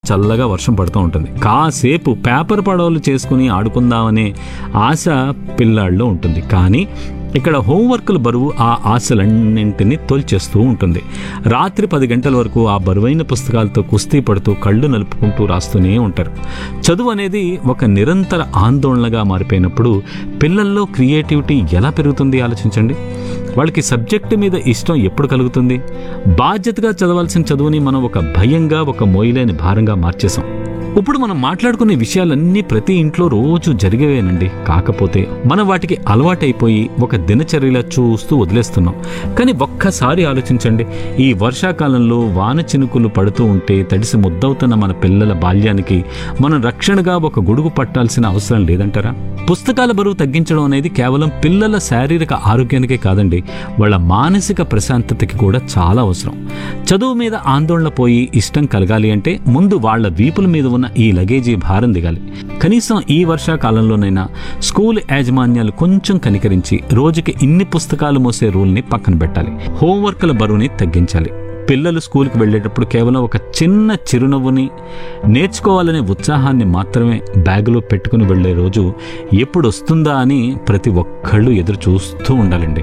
చల్లగా వర్షం పడుతూ ఉంటుంది కాసేపు పేపర్ పడవలు చేసుకుని ఆడుకుందామనే ఆశ పిల్లాళ్ళలో ఉంటుంది కానీ ఇక్కడ హోంవర్క్ల బరువు ఆ ఆశలన్నింటినీ తోల్చేస్తూ ఉంటుంది రాత్రి పది గంటల వరకు ఆ బరువైన పుస్తకాలతో కుస్తీ పడుతూ కళ్ళు నలుపుకుంటూ రాస్తూనే ఉంటారు చదువు అనేది ఒక నిరంతర ఆందోళనగా మారిపోయినప్పుడు పిల్లల్లో క్రియేటివిటీ ఎలా పెరుగుతుంది ఆలోచించండి వాళ్ళకి సబ్జెక్టు మీద ఇష్టం ఎప్పుడు కలుగుతుంది బాధ్యతగా చదవాల్సిన చదువుని మనం ఒక భయంగా ఒక మోయలేని భారంగా మార్చేసాం ఇప్పుడు మనం మాట్లాడుకునే విషయాలన్నీ ప్రతి ఇంట్లో రోజు జరిగేవేనండి కాకపోతే మనం వాటికి అలవాటైపోయి ఒక దినచర్యలా చూస్తూ వదిలేస్తున్నాం కానీ ఒక్కసారి ఆలోచించండి ఈ వర్షాకాలంలో వాన చినుకులు పడుతూ ఉంటే తడిసి ముద్దవుతున్న మన పిల్లల బాల్యానికి మనం రక్షణగా ఒక గొడుగు పట్టాల్సిన అవసరం లేదంటారా పుస్తకాల బరువు తగ్గించడం అనేది కేవలం పిల్లల శారీరక ఆరోగ్యానికే కాదండి వాళ్ళ మానసిక ప్రశాంతతకి కూడా చాలా అవసరం చదువు మీద ఆందోళన పోయి ఇష్టం కలగాలి అంటే ముందు వాళ్ళ వీపుల మీద ఉన్న ఈ లగేజీ భారం దిగాలి కనీసం ఈ వర్షాకాలంలోనైనా స్కూల్ యాజమాన్యాలు కొంచెం కనికరించి రోజుకి ఇన్ని పుస్తకాలు మోసే రూల్ని పక్కన పెట్టాలి హోంవర్క్ల బరువుని తగ్గించాలి పిల్లలు స్కూల్కి వెళ్ళేటప్పుడు కేవలం ఒక చిన్న చిరునవ్వుని నేర్చుకోవాలనే ఉత్సాహాన్ని మాత్రమే బ్యాగులో పెట్టుకుని వెళ్ళే రోజు ఎప్పుడు వస్తుందా అని ప్రతి ఒక్కళ్ళు ఎదురు చూస్తూ ఉండాలండి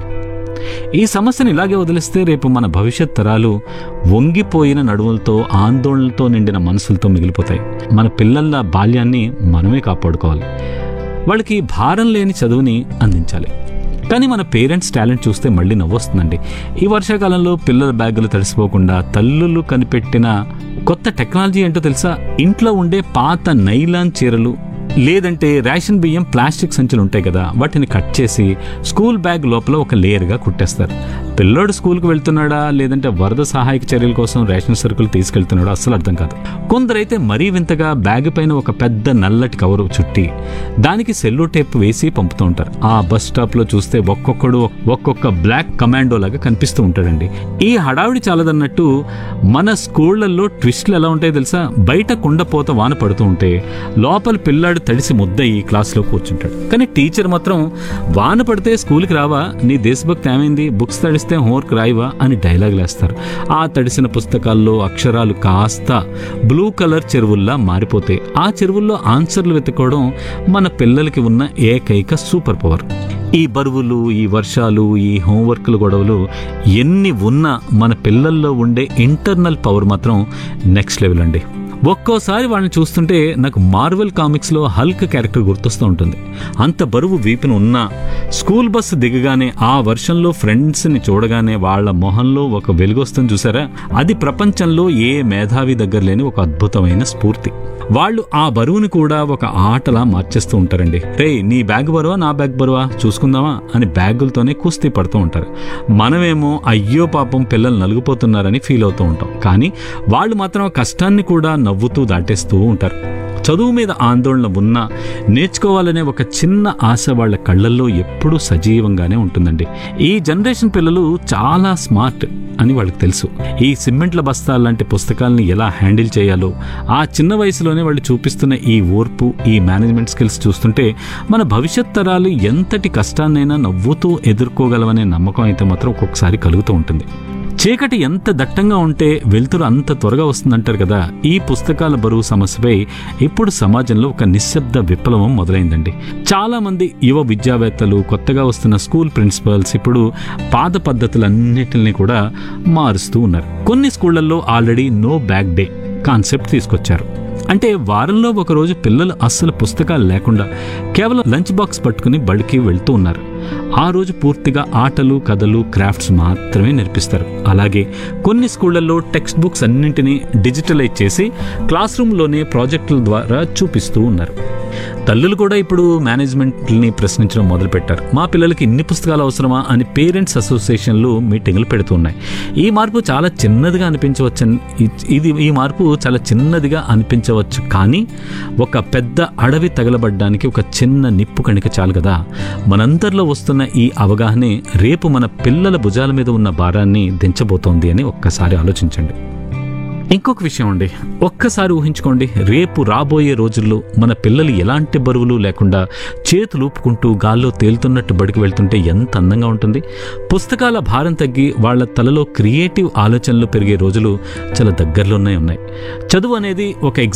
ఈ సమస్యను ఇలాగే వదిలిస్తే రేపు మన భవిష్యత్ తరాలు వంగిపోయిన నడువులతో ఆందోళనలతో నిండిన మనసులతో మిగిలిపోతాయి మన పిల్లల బాల్యాన్ని మనమే కాపాడుకోవాలి వాళ్ళకి భారం లేని చదువుని అందించాలి కానీ మన పేరెంట్స్ టాలెంట్ చూస్తే మళ్ళీ నవ్వొస్తుందండి ఈ వర్షాకాలంలో పిల్లల బ్యాగులు తడిసిపోకుండా తల్లులు కనిపెట్టిన కొత్త టెక్నాలజీ ఏంటో తెలుసా ఇంట్లో ఉండే పాత నైలాన్ చీరలు లేదంటే రేషన్ బియ్యం ప్లాస్టిక్ సంచులు ఉంటాయి కదా వాటిని కట్ చేసి స్కూల్ బ్యాగ్ లోపల ఒక లేయర్గా కుట్టేస్తారు పిల్లోడు స్కూల్కి వెళ్తున్నాడా లేదంటే వరద సహాయక చర్యల కోసం రేషన్ సరుకులు తీసుకెళ్తున్నాడా అస్సలు అర్థం కాదు కొందరైతే మరీ వింతగా బ్యాగ్ పైన ఒక పెద్ద నల్లటి కవరు చుట్టి దానికి సెల్లు టేప్ వేసి పంపుతూ ఉంటారు ఆ బస్ స్టాప్ లో చూస్తే ఒక్కొక్కడు ఒక్కొక్క బ్లాక్ కమాండో లాగా కనిపిస్తూ ఉంటాడండి ఈ హడావిడి చాలదన్నట్టు మన స్కూళ్లలో ట్విస్ట్లు ఎలా ఉంటాయో తెలుసా బయట కుండపోత వాన పడుతూ ఉంటే లోపల పిల్లాడు తడిసి ముద్దయి క్లాస్లో కూర్చుంటాడు కానీ టీచర్ మాత్రం వాన పడితే స్కూల్కి రావా నీ దేశభక్తి ఏమైంది బుక్స్ తడిస్తే హోంవర్క్ రాయివా అని డైలాగ్ వేస్తారు ఆ తడిసిన పుస్తకాల్లో అక్షరాలు కాస్త బ్లూ కలర్ చెరువుల్లా మారిపోతాయి ఆ చెరువుల్లో ఆన్సర్లు వెతుక్కోవడం మన పిల్లలకి ఉన్న ఏకైక సూపర్ పవర్ ఈ బరువులు ఈ వర్షాలు ఈ హోంవర్క్ల గొడవలు ఎన్ని ఉన్నా మన పిల్లల్లో ఉండే ఇంటర్నల్ పవర్ మాత్రం నెక్స్ట్ లెవెల్ అండి ఒక్కోసారి వాళ్ళని చూస్తుంటే నాకు మార్వెల్ కామిక్స్లో హల్క్ క్యారెక్టర్ గుర్తొస్తూ ఉంటుంది అంత బరువు వీపున ఉన్నా స్కూల్ బస్సు దిగగానే ఆ వర్షంలో ఫ్రెండ్స్ని చూడగానే వాళ్ళ మొహంలో ఒక వెలుగొస్తుంది చూసారా అది ప్రపంచంలో ఏ మేధావి దగ్గర లేని ఒక అద్భుతమైన స్ఫూర్తి వాళ్ళు ఆ బరువుని కూడా ఒక ఆటలా మార్చేస్తూ ఉంటారండి రే నీ బ్యాగ్ బరువా నా బ్యాగ్ బరువా చూసుకుందామా అని బ్యాగులతోనే కుస్తీ పడుతూ ఉంటారు మనమేమో అయ్యో పాపం పిల్లలు నలిగిపోతున్నారని ఫీల్ అవుతూ ఉంటాం కానీ వాళ్ళు మాత్రం ఆ కష్టాన్ని కూడా నవ్వుతూ దాటేస్తూ ఉంటారు చదువు మీద ఆందోళన ఉన్నా నేర్చుకోవాలనే ఒక చిన్న ఆశ వాళ్ళ కళ్ళల్లో ఎప్పుడూ సజీవంగానే ఉంటుందండి ఈ జనరేషన్ పిల్లలు చాలా స్మార్ట్ అని వాళ్ళకి తెలుసు ఈ సిమెంట్ల బస్తాల లాంటి పుస్తకాలని ఎలా హ్యాండిల్ చేయాలో ఆ చిన్న వయసులోనే వాళ్ళు చూపిస్తున్న ఈ ఓర్పు ఈ మేనేజ్మెంట్ స్కిల్స్ చూస్తుంటే మన భవిష్యత్ తరాలు ఎంతటి కష్టాన్నైనా నవ్వుతూ ఎదుర్కోగలవనే నమ్మకం అయితే మాత్రం ఒక్కొక్కసారి కలుగుతూ ఉంటుంది చీకటి ఎంత దట్టంగా ఉంటే వెలుతురు అంత త్వరగా వస్తుందంటారు కదా ఈ పుస్తకాల బరువు సమస్యపై ఇప్పుడు సమాజంలో ఒక నిశ్శబ్ద విప్లవం మొదలైందండి చాలా మంది యువ విద్యావేత్తలు కొత్తగా వస్తున్న స్కూల్ ప్రిన్సిపల్స్ ఇప్పుడు పాత పద్ధతులన్నిటిని కూడా మారుస్తూ ఉన్నారు కొన్ని స్కూళ్లలో already no bag day concept తీసుకొచ్చారు అంటే వారంలో ఒకరోజు పిల్లలు అస్సలు పుస్తకాలు లేకుండా కేవలం లంచ్ బాక్స్ పట్టుకుని బడికి వెళ్తూ ఉన్నారు ఆ రోజు పూర్తిగా ఆటలు కథలు క్రాఫ్ట్స్ మాత్రమే నేర్పిస్తారు అలాగే కొన్ని స్కూళ్లలో టెక్స్ట్ బుక్స్ అన్నింటినీ డిజిటలైజ్ చేసి క్లాస్ రూమ్లోనే ప్రాజెక్టుల ద్వారా చూపిస్తూ ఉన్నారు తల్లులు కూడా ఇప్పుడు మేనేజ్మెంట్ని ప్రశ్నించడం మొదలుపెట్టారు మా పిల్లలకి ఇన్ని పుస్తకాలు అవసరమా అని పేరెంట్స్ అసోసియేషన్లు మీటింగులు పెడుతున్నాయి ఈ మార్పు చాలా చిన్నదిగా అనిపించవచ్చు ఇది ఈ మార్పు చాలా చిన్నదిగా అనిపించవచ్చు కానీ ఒక పెద్ద అడవి తగలబడ్డానికి ఒక చిన్న నిప్పు కణిక చాలు కదా మనందరిలో వస్తున్న ఈ అవగాహనే రేపు మన పిల్లల భుజాల మీద ఉన్న భారాన్ని దించబోతోంది అని ఒక్కసారి ఆలోచించండి ఇంకొక విషయం అండి ఒక్కసారి ఊహించుకోండి రేపు రాబోయే రోజుల్లో మన పిల్లలు ఎలాంటి బరువులు లేకుండా చేతులు ఊపుకుంటూ గాల్లో తేలుతున్నట్టు బడికి వెళ్తుంటే ఎంత అందంగా ఉంటుంది పుస్తకాల భారం తగ్గి వాళ్ళ తలలో క్రియేటివ్ ఆలోచనలు పెరిగే రోజులు చాలా దగ్గరలోనే ఉన్నాయి చదువు అనేది ఒక